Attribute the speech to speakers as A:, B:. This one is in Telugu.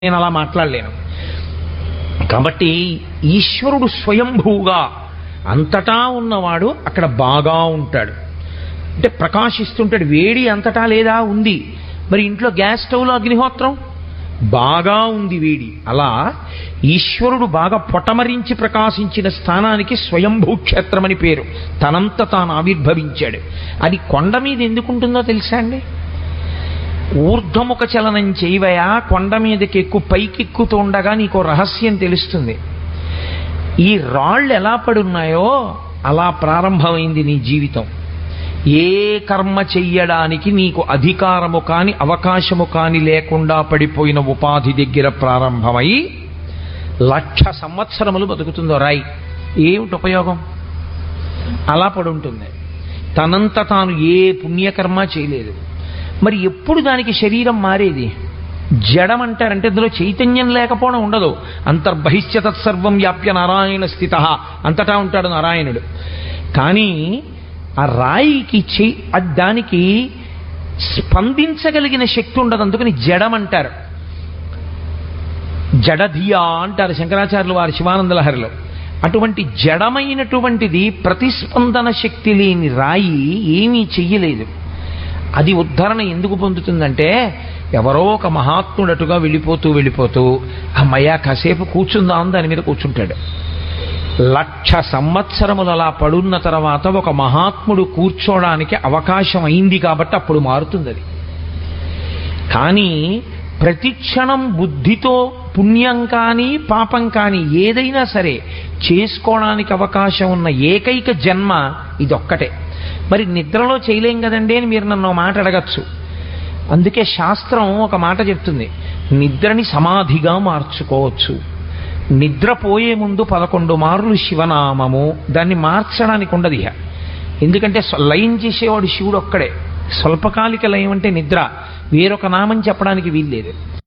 A: నేను అలా మాట్లాడలేను కాబట్టి ఈశ్వరుడు స్వయంభూగా అంతటా ఉన్నవాడు అక్కడ బాగా ఉంటాడు అంటే ప్రకాశిస్తుంటాడు వేడి అంతటా లేదా ఉంది మరి ఇంట్లో గ్యాస్ స్టవ్లో అగ్నిహోత్రం బాగా ఉంది వేడి అలా ఈశ్వరుడు బాగా పొటమరించి ప్రకాశించిన స్థానానికి స్వయంభూ క్షేత్రం అని పేరు తనంత తాను ఆవిర్భవించాడు అది కొండ మీద ఎందుకుంటుందో తెలుసా అండి ఊర్ధ్వముఖ చలనం చేయవయా కొండ మీదకి ఎక్కువ పైకెక్కుతూ ఉండగా నీకు రహస్యం తెలుస్తుంది ఈ రాళ్ళు ఎలా పడున్నాయో అలా ప్రారంభమైంది నీ జీవితం ఏ కర్మ చెయ్యడానికి నీకు అధికారము కాని అవకాశము కాని లేకుండా పడిపోయిన ఉపాధి దగ్గర ప్రారంభమై లక్ష సంవత్సరములు బతుకుతుందో రాయి ఏమిటి ఉపయోగం అలా పడుంటుంది తనంత తాను ఏ పుణ్యకర్మ చేయలేదు మరి ఎప్పుడు దానికి శరీరం మారేది జడం అంటారంటే అందులో చైతన్యం లేకపోవడం ఉండదు అంతర్బహిష్య తత్సర్వం వ్యాప్య నారాయణ స్థిత అంతటా ఉంటాడు నారాయణుడు కానీ ఆ రాయికి చై అది దానికి స్పందించగలిగిన శక్తి ఉండదు అందుకని జడం అంటారు జడధియా అంటారు శంకరాచార్యులు వారి శివానంద లహరిలో అటువంటి జడమైనటువంటిది ప్రతిస్పందన శక్తి లేని రాయి ఏమీ చెయ్యలేదు అది ఉద్ధరణ ఎందుకు పొందుతుందంటే ఎవరో ఒక మహాత్ముడటుగా వెళ్ళిపోతూ వెళ్ళిపోతూ అమ్మయ్య కాసేపు కూర్చుందాం దాని మీద కూర్చుంటాడు లక్ష సంవత్సరములు అలా పడున్న తర్వాత ఒక మహాత్ముడు కూర్చోడానికి అవకాశం అయింది కాబట్టి అప్పుడు మారుతుంది అది కానీ ప్రతిక్షణం బుద్ధితో పుణ్యం కానీ పాపం కానీ ఏదైనా సరే చేసుకోవడానికి అవకాశం ఉన్న ఏకైక జన్మ ఇదొక్కటే మరి నిద్రలో చేయలేం కదండి అని మీరు నన్ను ఓ మాట అడగచ్చు అందుకే శాస్త్రం ఒక మాట చెప్తుంది నిద్రని సమాధిగా మార్చుకోవచ్చు నిద్రపోయే ముందు పదకొండు మార్లు శివనామము దాన్ని మార్చడానికి ఉండదు ఇహ ఎందుకంటే స్వ- లయం చేసేవాడు శివుడు ఒక్కడే స్వల్పకాలిక లయం అంటే నిద్ర వేరొక నామం చెప్పడానికి వీల్లేదు